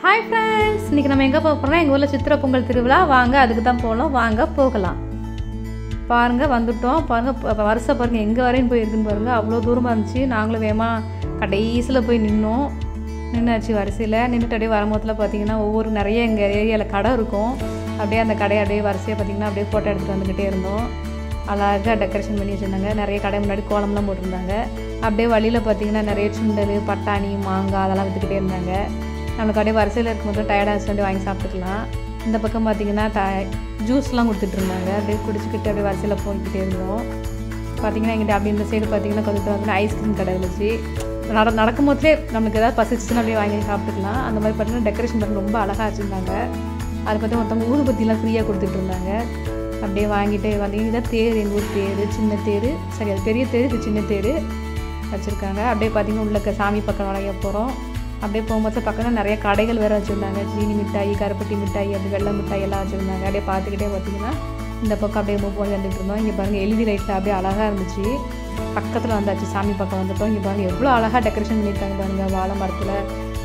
hi friends இன்னைக்கு நம்ம எங்கே போக போகிறோம்னா எங்கள் ஊரில் சித்திரை பொங்கல் திருவிழா வாங்க அதுக்கு தான் போகலாம் வாங்க போகலாம் பாருங்க வந்துட்டோம் பாருங்க ப- வருஷம் பாருங்க எங்கே வரையும் போயிருக்குன்னு பாருங்க அவ்வளோ தூரமாக இருந்துச்சு நாங்களும் வேகமா கடைசியில் போய் நின்னோம் நின்னாச்சு வரிசையில் நின்றுட்டு அப்படியே வரும்போதில் பார்த்தீங்கன்னா ஒவ்வொரு நிறைய எங்கள் ஏரியாவில் கடை இருக்கும் அப்படியே அந்த கடையை அப்படியே வரிசையாக பார்த்தீங்கன்னா அப்படியே ஃபோட்டோ எடுத்துகிட்டு வந்துக்கிட்டே இருந்தோம் அழகாக டெக்கரேஷன் பண்ணி வச்சுருந்தாங்க நிறைய கடை முன்னாடி கோலம்லாம் போட்டிருந்தாங்க அப்படியே வழியில் பார்த்தீங்கன்னா நிறைய சுண்டல் பட்டாணி மாங்காய் அதெல்லாம் விற்றுக்கிட்டே இருந்தாங்க நம்மளுக்கு அப்படியே வரிசையில் இருக்கும்போது டயர்டாக வச்சு வாங்கி சாப்பிட்டுக்கலாம் இந்த பக்கம் பார்த்தீங்கன்னா ட ஜூஸ்லாம் கொடுத்துட்டு இருந்தாங்க அப்படியே குடிச்சிக்கிட்டு அப்படியே வரிசையில் போய்கிட்டே இருந்தோம் பார்த்தீங்கன்னா இங்கிட்ட அப்படி இந்த சைடு பார்த்தீங்கன்னா கொஞ்சம் தூரம் வந்து ஐஸ்கிரீம் கடை இருந்துச்சு நட நடக்கும் போதே நமக்கு ஏதாவது பசிச்சுன்னா அப்படியே வாங்கி சாப்பிட்டுக்கலாம் அந்த மாதிரி பார்த்தீங்கன்னா டெக்கரேஷன் பண்ணி ரொம்ப அழகாக வச்சுருந்தாங்க அதை பற்றி மொத்தம் ஊதுபத்திலாம் ஃப்ரீயாக கொடுத்துட்டு இருந்தாங்க அப்படியே வாங்கிட்டு வந்தீங்க இதான் தேர் எங்கள் ஊர் தேர் சின்ன தேர் சரி அது பெரிய தேர் இது சின்ன தேர் வச்சுருக்காங்க அப்படியே பார்த்தீங்கன்னா உள்ள இருக்க சாமி பக்கம் வளைய போகிறோம் அப்படியே போகும்போது பக்கத்தில் நிறைய கடைகள் வேறு வச்சுருந்தாங்க சீனி மிட்டாய் கருப்பட்டி மிட்டாய் அப்படி வெள்ளை மிட்டாய் எல்லாம் வச்சுருந்தாங்க அப்படியே பார்த்துக்கிட்டே பார்த்தீங்கன்னா இந்த பக்கம் அப்படியே மூவ் பண்ணி வந்துட்டு இருந்தோம் இங்கே பாருங்கள் எல்இடி லைட்டில் அப்படியே அழகாக இருந்துச்சு பக்கத்தில் வந்தாச்சு சாமி பக்கம் வந்துட்டோம் இங்கே பாருங்கள் எவ்வளோ அழகாக டெக்கரேஷன் பண்ணியிருக்காங்க பாருங்கள் வாழை மரத்தில்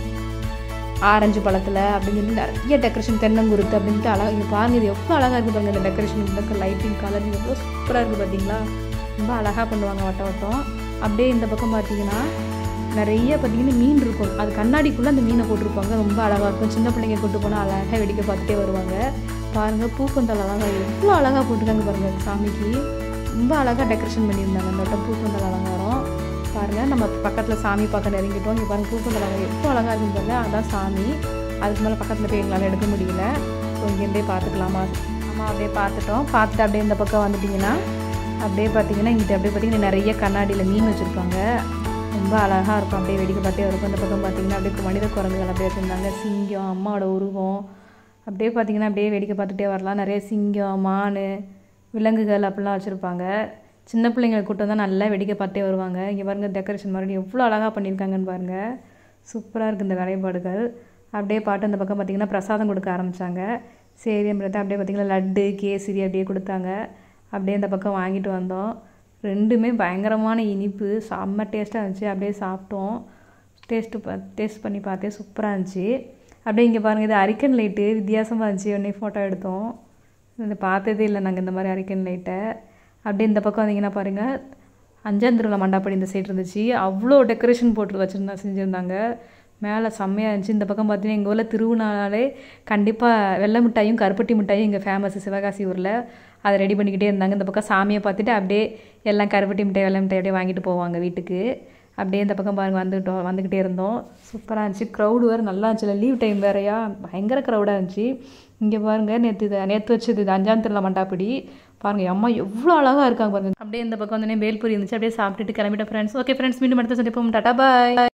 ஆரஞ்சு பழத்தில் அப்படின்னு சொல்லி நிறைய டெக்கரேஷன் தென்னங்குருத்து அப்படின்ட்டு அழகா இங்கே பாருங்க இது எவ்வளோ அழகாக இருக்குது பாருங்க இந்த டெக்கரேஷன் இந்த லைட்டிங் கலர் எவ்வளோ சூப்பராக இருக்குது பார்த்தீங்களா ரொம்ப அழகாக பண்ணுவாங்க வட்ட வட்டம் அப்படியே இந்த பக்கம் பார்த்தீங்கன்னா நிறைய பார்த்தீங்கன்னா மீன் இருக்கும் அது கண்ணாடிக்குள்ளே அந்த மீனை போட்டிருப்பாங்க ரொம்ப அழகாக இருக்கும் சின்ன பிள்ளைங்க கூட்டு போனால் அழகாக வேடிக்கை பார்த்துட்டே வருவாங்க பாருங்கள் பூப்பந்தல் அழகாக எவ்வளோ அழகாக போட்டிருக்காங்க பாருங்கள் சாமிக்கு ரொம்ப அழகாக டெக்கரேஷன் பண்ணியிருந்தாங்க அந்த வட்டம் பூப்பந்தல் அலங்காரம் பாருங்கள் நம்ம பக்கத்தில் சாமி பக்கம் நெருங்கிட்டோம் இங்கே பாருங்கள் பூப்பந்தல் அலங்காரம் எவ்வளோ அழகாக இருக்குன்னு பாருங்க அதான் சாமி அதுக்கு மேலே பக்கத்தில் போய் எங்களால் எடுக்க முடியல ஸோ இங்கேருந்தே பார்த்துக்கலாமா ஆமாம் அப்படியே பார்த்துட்டோம் பார்த்துட்டு அப்படியே இந்த பக்கம் வந்துட்டிங்கன்னா அப்படியே பார்த்தீங்கன்னா இங்கிட்ட அப்படியே பார்த்தீங்கன்னா நிறைய கண்ணாடியில் மீன் வச்சுருப்பாங்க ரொம்ப அழகாக இருக்கும் அப்படியே வேடிக்கை பார்த்தே இருக்கும் இந்த பக்கம் பார்த்தீங்கன்னா அப்படியே மனித குரங்குகள் அப்படியே வச்சுருந்தாங்க சிங்கம் அம்மாவோட உருவம் அப்படியே பார்த்தீங்கன்னா அப்படியே வேடிக்கை பார்த்துட்டே வரலாம் நிறைய சிங்கம் மான் விலங்குகள் அப்படிலாம் வச்சுருப்பாங்க சின்ன பிள்ளைங்க கூட்டம் தான் நல்லா வேடிக்கை பார்த்தே வருவாங்க இங்கே பாருங்கள் டெக்கரேஷன் மறுபடியும் எவ்வளோ அழகாக பண்ணியிருக்காங்கன்னு பாருங்கள் சூப்பராக இருக்குது இந்த வேலைப்பாடுகள் அப்படியே பாட்டு அந்த பக்கம் பார்த்தீங்கன்னா பிரசாதம் கொடுக்க ஆரம்பித்தாங்க சரி அப்படியே அப்படியே பார்த்தீங்கன்னா லட்டு கேசரி அப்படியே கொடுத்தாங்க அப்படியே இந்த பக்கம் வாங்கிட்டு வந்தோம் ரெண்டுமே பயங்கரமான இனிப்பு செம்ம டேஸ்ட்டாக இருந்துச்சு அப்படியே சாப்பிட்டோம் டேஸ்ட்டு பா டேஸ்ட் பண்ணி பார்த்தே சூப்பராக இருந்துச்சு அப்படியே இங்கே பாருங்கள் இது அரிக்கன் லைட்டு வித்தியாசமாக இருந்துச்சு உடனே ஃபோட்டோ எடுத்தோம் இது பார்த்ததே இல்லை நாங்கள் இந்த மாதிரி அரிக்கன் லைட்டை அப்படியே இந்த பக்கம் வந்தீங்கன்னா பாருங்கள் அஞ்சாந்திருவிழா மண்டாப்படி இந்த சைடு இருந்துச்சு அவ்வளோ டெக்கரேஷன் போட்டு வச்சுருந்தா செஞ்சுருந்தாங்க மேலே செம்மையாக இருந்துச்சு இந்த பக்கம் பார்த்தீங்கன்னா எங்கள் ஊரில் திருவிழாலே கண்டிப்பாக வெள்ளை மிட்டாயும் கருப்பட்டி மிட்டாயும் இங்கே ஃபேமஸ் சிவகாசி ஊரில் அதை ரெடி பண்ணிக்கிட்டே இருந்தாங்க இந்த பக்கம் சாமியை பார்த்துட்டு அப்படியே எல்லாம் கருப்பட்டி மிட்டாய் வெள்ளை மிட்டாய் அப்படியே வாங்கிட்டு போவாங்க வீட்டுக்கு அப்படியே இந்த பக்கம் பாருங்க வந்துட்டோம் வந்துக்கிட்டே இருந்தோம் சூப்பராக இருந்துச்சு க்ரௌடு வேறு நல்லா இருந்துச்சு லீவ் டைம் வேறையா பயங்கர க்ரௌடாக இருந்துச்சு இங்கே பாருங்கள் நேற்று இது நேற்று வச்சது இது அஞ்சாம் திருவிழா மண்டாப்படி பாருங்கள் அம்மா எவ்வளோ அழகாக இருக்காங்க பாருங்க அப்படியே இந்த பக்கம் வந்து வேல்பூரி இருந்துச்சு அப்படியே சாப்பிட்டுட்டு கிளம்பிட்ட ஃப்ரெண்ட்ஸ் ஓகே ஃப்ரெண்ட்ஸ் மீண்டும் அடுத்த சந்திப்போம் டாடா பாய்